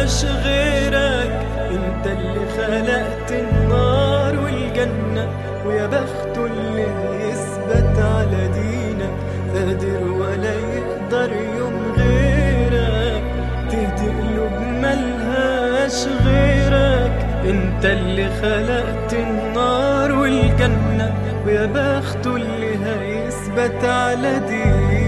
ملهاش غيرك انت اللي خلقت النار والجنة ويا بخته اللي يثبت على دينك قادر ولا يقدر يوم غيرك تهدي قلوب ملهاش غيرك انت اللي خلقت النار والجنة ويا بخته اللي هيثبت على دينك